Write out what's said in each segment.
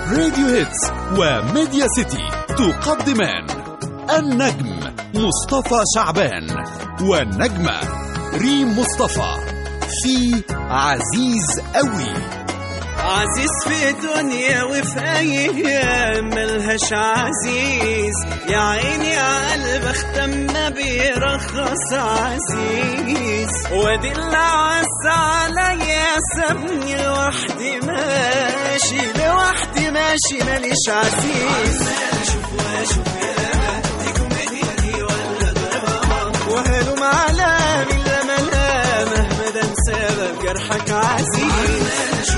راديو هيتس وميديا سيتي تقدمان النجم مصطفى شعبان والنجمة ريم مصطفى في عزيز قوي عزيز في دنيا وفي ايام ملهاش عزيز يا عيني يا قلب اختم ما بيرخص عزيز وادي اللي عز عليا سابني لوحدي ماشي لوحدي ماشي ماليش عزيز وهلم على من لا ملامه مدام سبب جرحك عزيز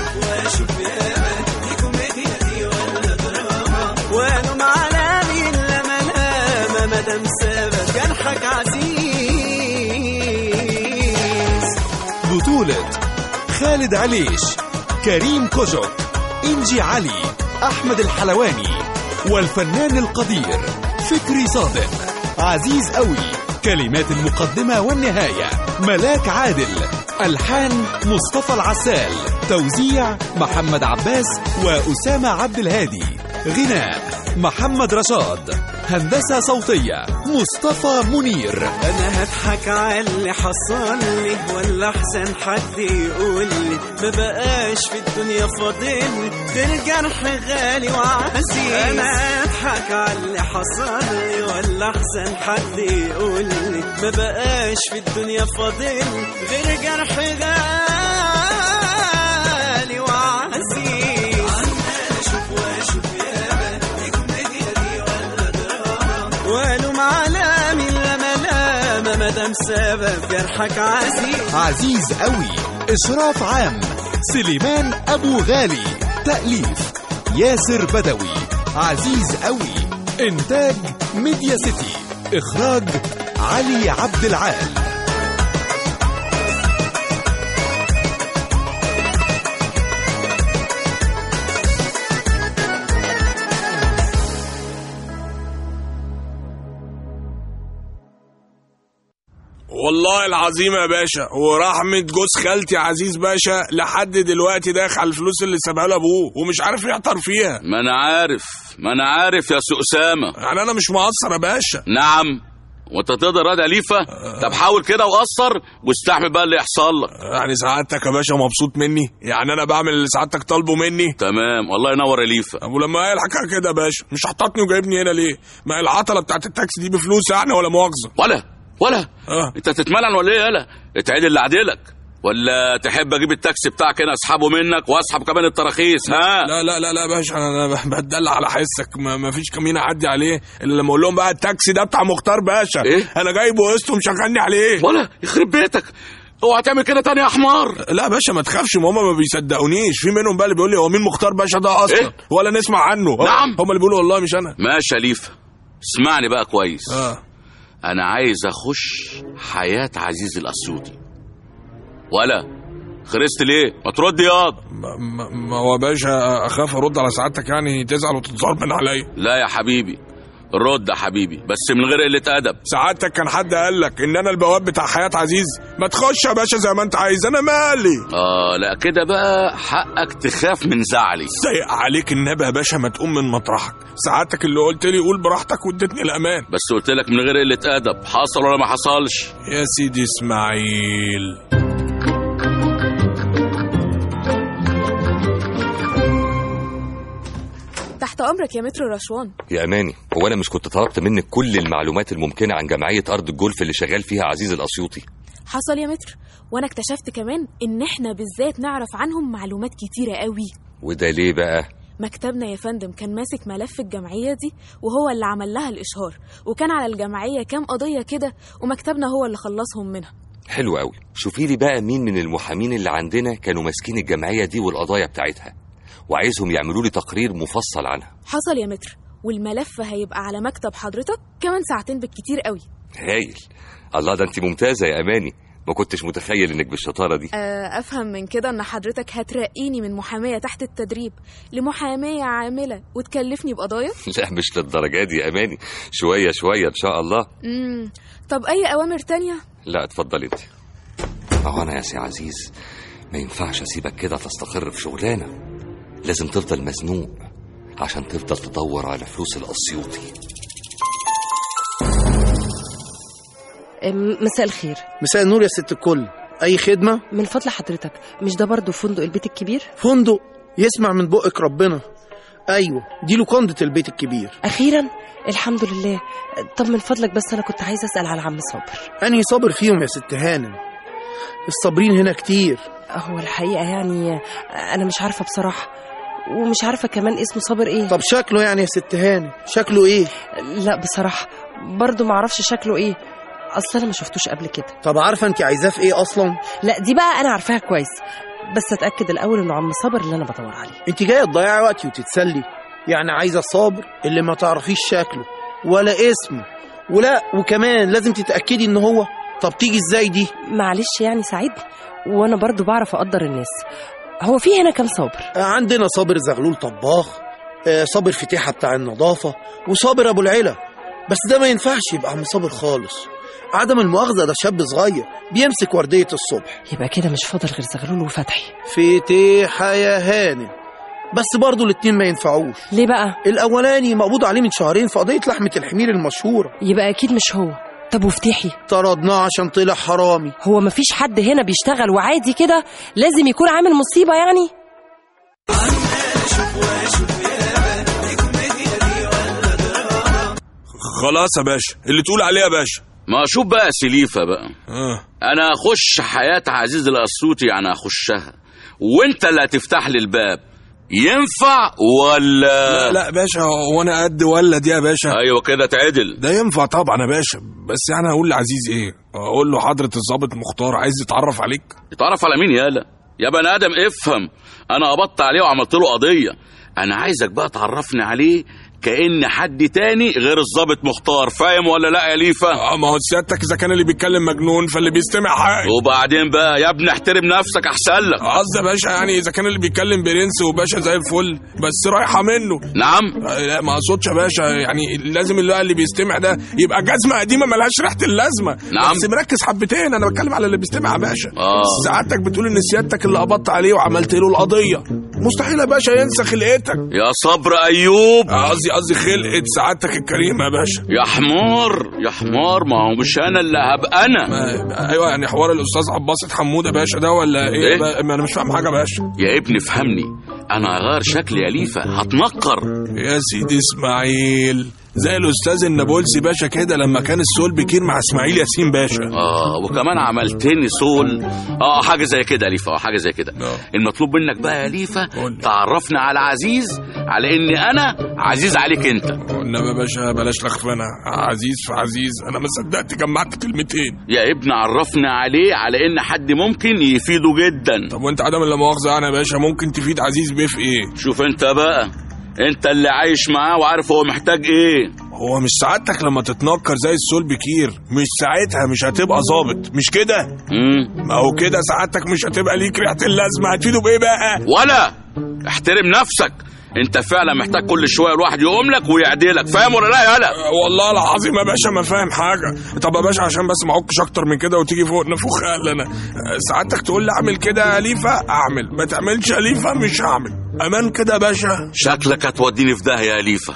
وهلم على من لا ملامه مدام سبب جرحك عزيز بطولة خالد عليش كريم كوجك إنجي علي أحمد الحلواني والفنان القدير فكري صادق عزيز قوي كلمات المقدمة والنهاية ملاك عادل ألحان مصطفى العسال توزيع محمد عباس وأسامة عبد الهادي غناء محمد رشاد هندسة صوتية مصطفى منير انا هضحك على اللي حصل لي ولا احسن حد يقول لي ما بقاش في الدنيا فاضل غير جرح غالي وعزيز انا هضحك على اللي حصل لي ولا احسن حد يقول لي ما بقاش في الدنيا فاضل غير جرح غالي وعزيز والوم على من لا ملامه مدام سبب جرحك عزيز عزيز قوي إشراف عام سليمان أبو غالي تأليف ياسر بدوي عزيز قوي إنتاج ميديا سيتي إخراج علي عبد العال والله العظيم يا باشا ورحمة جوز خالتي عزيز باشا لحد دلوقتي داخل على الفلوس اللي سابها له ابوه ومش عارف يعطر فيها ما انا عارف ما انا عارف يا سي اسامه يعني انا مش مقصر يا باشا نعم وانت تقدر راضي اليفه طب حاول كده وقصر واستحمل بقى اللي يحصل لك يعني سعادتك يا باشا مبسوط مني يعني انا بعمل اللي سعادتك طالبه مني تمام والله ينور اليفه طب ولما هي الحكايه كده يا باشا مش حطتني وجايبني هنا ليه ما هي العطله بتاعت التاكسي دي بفلوس يعني ولا مؤاخذه ولا ولا اه انت تتملن ولا ايه يالا اتعدل اللي عدلك ولا تحب اجيب التاكسي بتاعك هنا اسحبه منك واسحب كمان التراخيص ها لا لا لا لا يا باشا انا أنا بتدلع على حسك ما, ما فيش كمين اعدي عليه الا لما اقول لهم بقى التاكسي ده بتاع مختار باشا إيه؟ انا جايبه قسط ومشغلني عليه ولا يخرب بيتك اوعى تعمل كده تاني يا حمار لا يا باشا ما تخافش ما هم ما بيصدقونيش في منهم بقى اللي بيقول لي هو مين مختار باشا ده اصلا إيه؟ ولا نسمع عنه نعم. هم اللي بيقولوا والله مش انا ماشي يا ليفه اسمعني بقى كويس اه انا عايز اخش حياه عزيز الاسيوطي ولا خرست ليه ما ترد ياض ما, ما, ما هو يا باشا اخاف ارد على سعادتك يعني تزعل وتتصار من عليا لا يا حبيبي رد يا حبيبي بس من غير قله ادب سعادتك كان حد قال لك ان انا البواب بتاع حياه عزيز ما تخش يا باشا زي ما انت عايز انا مالي اه لا كده بقى حقك تخاف من زعلي سيء عليك النبي يا باشا ما تقوم من مطرحك سعادتك اللي قلت لي قول براحتك واديتني الامان بس قلت لك من غير قله ادب حصل ولا ما حصلش يا سيدي اسماعيل تحت امرك يا مترو رشوان يا اماني هو انا مش كنت طلبت منك كل المعلومات الممكنه عن جمعيه ارض الجولف اللي شغال فيها عزيز الاسيوطي حصل يا متر وانا اكتشفت كمان ان احنا بالذات نعرف عنهم معلومات كتيره قوي وده ليه بقى مكتبنا يا فندم كان ماسك ملف الجمعيه دي وهو اللي عمل لها الاشهار وكان على الجمعيه كام قضيه كده ومكتبنا هو اللي خلصهم منها حلو قوي شوفي لي بقى مين من المحامين اللي عندنا كانوا ماسكين الجمعيه دي والقضايا بتاعتها وعايزهم يعملوا لي تقرير مفصل عنها حصل يا متر والملف هيبقى على مكتب حضرتك كمان ساعتين بالكتير قوي هايل الله ده انت ممتازه يا اماني ما كنتش متخيل انك بالشطاره دي آه، افهم من كده ان حضرتك هترقيني من محاميه تحت التدريب لمحاميه عامله وتكلفني بقضايا لا مش للدرجه دي يا اماني شويه شويه ان شاء الله امم طب اي اوامر تانية لا اتفضل انت اهو انا يا سي عزيز ما ينفعش اسيبك كده تستقر في شغلانه لازم تفضل مزنوق عشان تفضل تدور على فلوس الأسيوطي أم، مساء الخير مساء النور يا ست الكل اي خدمه من فضل حضرتك مش ده برضو فندق البيت الكبير فندق يسمع من بقك ربنا ايوه دي لوكانده البيت الكبير اخيرا الحمد لله طب من فضلك بس انا كنت عايزه اسال على عم صابر انهي صابر فيهم يا ست هانم الصابرين هنا كتير هو الحقيقه يعني انا مش عارفه بصراحه ومش عارفه كمان اسمه صابر ايه طب شكله يعني يا ست هانم شكله ايه لا بصراحه برضو ما اعرفش شكله ايه اصل انا ما شفتوش قبل كده طب عارفه انت عايزاه في ايه اصلا لا دي بقى انا عارفاها كويس بس اتاكد الاول انه عم صابر اللي انا بدور عليه انت جايه تضيعي وقتي وتتسلي يعني عايزه الصابر اللي ما تعرفيش شكله ولا اسمه ولا وكمان لازم تتاكدي ان هو طب تيجي ازاي دي معلش يعني ساعدني وانا برضو بعرف اقدر الناس هو في هنا كام صابر آه، عندنا صابر زغلول طباخ آه، صابر فتيحه بتاع النظافه وصابر ابو العلا بس ده ما ينفعش يبقى عم صابر خالص عدم المؤاخذه ده شاب صغير بيمسك ورديه الصبح يبقى كده مش فاضل غير زغلول وفتحي فتيحه يا هانم بس برضه الاتنين ما ينفعوش ليه بقى الاولاني مقبوض عليه من شهرين في قضيه لحمه الحمير المشهوره يبقى اكيد مش هو طب وفتحي طردناه عشان طلع حرامي هو مفيش حد هنا بيشتغل وعادي كده لازم يكون عامل مصيبة يعني خلاص يا باشا اللي تقول عليه يا باشا ما شوف بقى سليفة بقى آه. انا اخش حياة عزيز الاسيوطي يعني اخشها وانت اللي هتفتح لي الباب ينفع ولا لا لا باشا هو انا قد ولا دي يا باشا ايوه كده تعدل ده ينفع طبعا يا باشا بس يعني هقول لعزيز ايه اقول له حضرة الضابط مختار عايز يتعرف عليك يتعرف على مين يالا يا بني ادم افهم انا قبضت عليه وعملت له قضيه انا عايزك بقى تعرفني عليه كأن حد تاني غير الضابط مختار فاهم ولا لا يا ليفا اه ما هو سيادتك اذا كان اللي بيتكلم مجنون فاللي بيستمع حاجه وبعدين بقى يا ابني احترم نفسك احسن لك قصدي يا باشا يعني اذا كان اللي بيتكلم برنس وباشا زي الفل بس رايحه منه نعم آه، لا ما اقصدش يا باشا يعني لازم اللي اللي بيستمع ده يبقى جزمه قديمه ملهاش ريحه اللازمه نعم. بس مركز حبتين انا بتكلم على اللي بيستمع يا باشا آه. سعادتك بتقول ان سيادتك اللي قبضت عليه وعملت له القضيه مستحيل يا باشا ينسى خلقتك يا صبر ايوب آه، قصدي قصدي خلقه سعادتك الكريمه يا باشا يا حمار يا حمار ما هو مش انا اللي هبقى انا ما- ايوه يعني حوار الاستاذ عباسط حموده باشا ده ولا ايه, إيه؟ بقى؟ ما انا مش فاهم حاجه يا باشا يا ابني فهمني انا هغير شكلي يا ليفا هتنكر يا سيدي اسماعيل زي الاستاذ النابلسي باشا كده لما كان السول بكير مع اسماعيل ياسين باشا اه وكمان عملتني سول اه حاجه زي كده يا ليفا اه حاجه زي كده آه. المطلوب منك بقى يا ليفا قول. تعرفني على عزيز على اني انا عزيز عليك انت انما يا باشا بلاش لخفنه عزيز في عزيز انا ما صدقت جمعت كلمتين يا ابني عرفني عليه على ان حد ممكن يفيده جدا طب وانت عدم لا مؤاخذه انا يا باشا ممكن تفيد عزيز بيه في ايه شوف انت بقى انت اللي عايش معاه وعارف هو محتاج ايه هو مش سعادتك لما تتنكر زي السول بكير مش ساعتها مش هتبقى ظابط مش كده مم. ما هو كده سعادتك مش هتبقى ليك ريحه اللازمه هتفيده بايه بقى ولا احترم نفسك انت فعلا محتاج كل شويه الواحد يقوم لك ويعدلك فاهم ولا لا يالا والله العظيم يا باشا ما فاهم حاجه طب يا باشا عشان بس ما اعكش اكتر من كده وتيجي فوق نفوخ انا سعادتك تقول لي اعمل كده يا ليفا اعمل ما تعملش يا ليفا مش هعمل امان كده يا باشا شكلك هتوديني في داهيه يا ليفا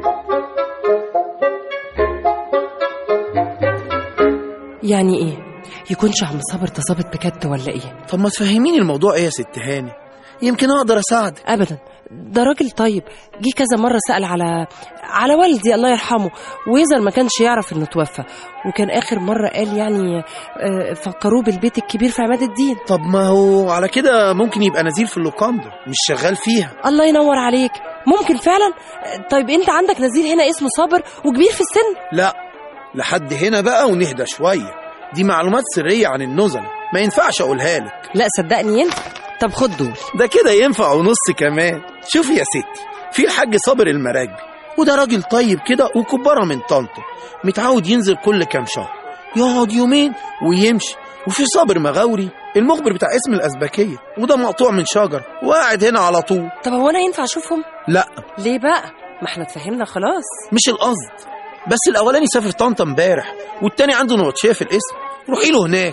يعني ايه يكونش عم صابر ده ظابط بجد ولا ايه طب ما تفهميني الموضوع ايه يا ست هاني يمكن اقدر اساعدك ابدا ده راجل طيب جه كذا مره سال على على والدي الله يرحمه ويظهر ما كانش يعرف انه توفى وكان اخر مره قال يعني آه، فكروه بالبيت الكبير في عماد الدين طب ما هو على كده ممكن يبقى نزيل في اللوكاندا مش شغال فيها الله ينور عليك ممكن فعلا آه، طيب انت عندك نزيل هنا اسمه صابر وكبير في السن لا لحد هنا بقى ونهدى شويه دي معلومات سريه عن النزله ما ينفعش اقولها لك لا صدقني انت طب خد دول ده كده ينفع ونص كمان شوفي يا ستي في الحاج صابر المراكبي وده راجل طيب كده وكبارة من طنطا متعود ينزل كل كام شهر يقعد يومين ويمشي وفي صابر مغاوري المخبر بتاع اسم الأزبكية وده مقطوع من شجر وقاعد هنا على طول طب هو انا ينفع اشوفهم لا ليه بقى ما احنا اتفهمنا خلاص مش القصد بس الأولاني سافر طنطا امبارح والتاني عنده نوتشيه في الاسم روحي له هناك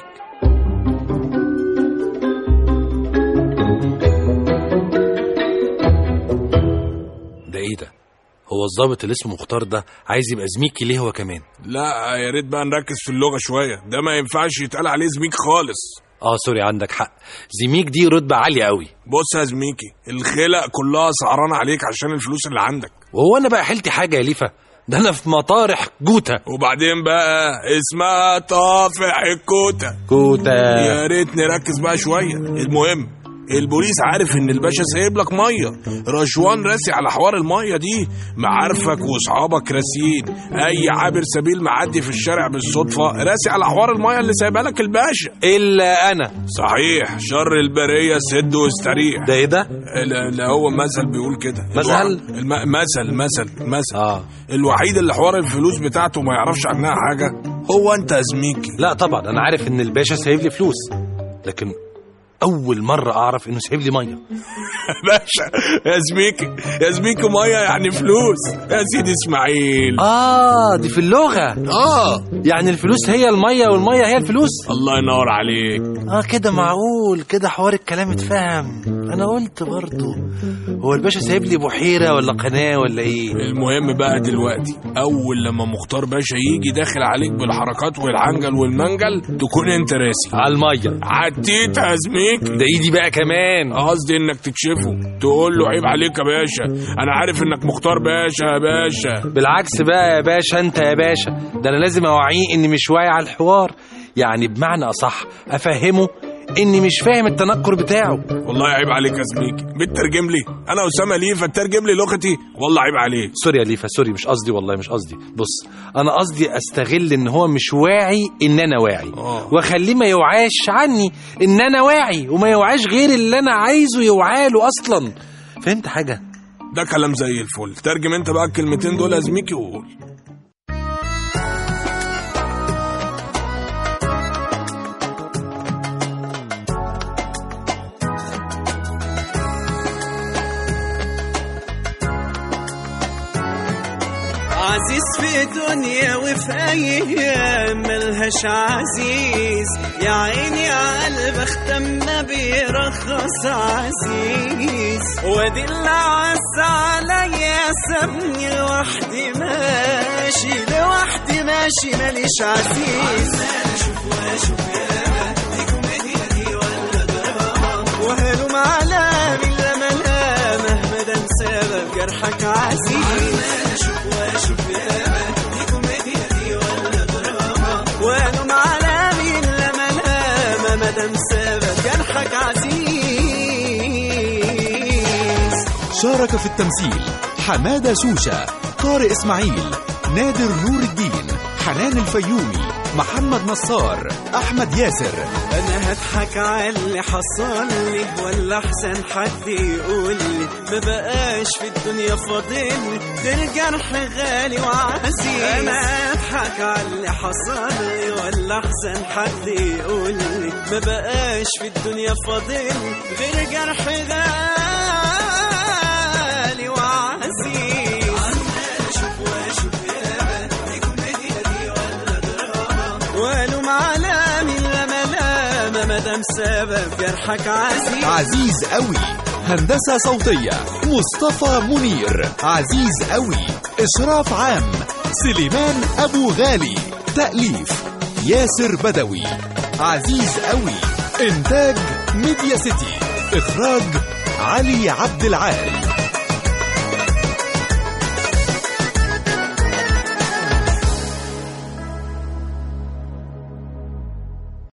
ده ايه ده هو الضابط اللي اسمه مختار ده عايز يبقى زميكي ليه هو كمان لا يا ريت بقى نركز في اللغه شويه ده ما ينفعش يتقال عليه زميك خالص اه سوري عندك حق زميك دي رتبه عاليه قوي بص يا زميكي الخلق كلها سعرانه عليك عشان الفلوس اللي عندك وهو انا بقى حيلتي حاجه يا ليفا ده انا في مطارح جوتا وبعدين بقى اسمها طافح الكوته جوتا يا ريت نركز بقى شويه المهم البوليس عارف ان الباشا سايب لك ميه رشوان راسي على حوار الميه دي معارفك واصحابك راسيين اي عابر سبيل معدي في الشارع بالصدفه راسي على حوار الميه اللي سايبها لك الباشا الا انا صحيح شر البريه سد واستريح ده ايه ده لا, لا هو مثل بيقول كده مثل؟ الم... مثل مثل مثل اه الوحيد اللي حوار الفلوس بتاعته ما يعرفش عنها حاجه هو انت يا زميكي لا طبعا انا عارف ان الباشا سايب لي فلوس لكن اول مره اعرف انه سايب لي ميه باشا يا زميكي يا زميكي ميه يعني فلوس يا سيدي اسماعيل اه دي في اللغه اه يعني الفلوس هي الميه والميه هي الفلوس الله ينور عليك اه كده معقول كده حوار الكلام اتفهم انا قلت برضو هو الباشا سايب لي بحيره ولا قناه ولا ايه المهم بقى دلوقتي اول لما مختار باشا يجي داخل عليك بالحركات والعنجل والمنجل تكون انت راسي على الميه عديت يا زميكي ده ايدي بقى كمان قصدي انك تكشفه تقول له عيب عليك يا باشا انا عارف انك مختار باشا يا باشا بالعكس بقى يا باشا انت يا باشا ده انا لازم اوعيه اني مش واعي على الحوار يعني بمعنى اصح افهمه اني مش فاهم التنكر بتاعه والله عيب عليك يا زميكي بتترجم لي انا اسامه ليه فترجم لي لغتي والله عيب عليك سوري يا ليفا سوري مش قصدي والله مش قصدي بص انا قصدي استغل ان هو مش واعي ان انا واعي آه. واخليه ما يوعاش عني ان انا واعي وما يوعاش غير اللي انا عايزه يوعاله اصلا فهمت حاجه ده كلام زي الفل ترجم انت بقى الكلمتين دول يا زميكي وقول عزيز في دنيا وفي ايام ملهاش عزيز يا عيني يا قلب اختم ما بيرخص عزيز وادي اللي عز عليا سابني لوحدي ماشي لوحدي ماشي ماليش عزيز وهلم على من لما لا مهما دام سبب جرحك عزيز وهلم على من لما لا مهما دام سبب جرحك عزيز شارك في التمثيل حمادة شوشة طارق إسماعيل نادر نور الدين حنان الفيومي محمد نصار أحمد ياسر انا هضحك على اللي حصل لي ولا احسن حد يقول لي ما بقاش في الدنيا فاضل غير جرح غالي وعزيز انا هضحك على اللي حصل لي ولا احسن حد يقول لي ما بقاش في الدنيا فاضل غير جرح غالي وعزيز والوم على من لما لما مدام سبب جرحك عزيز عزيز قوي هندسة صوتية مصطفى منير عزيز قوي إشراف عام سليمان أبو غالي تأليف ياسر بدوي عزيز قوي إنتاج ميديا سيتي إخراج علي عبد العال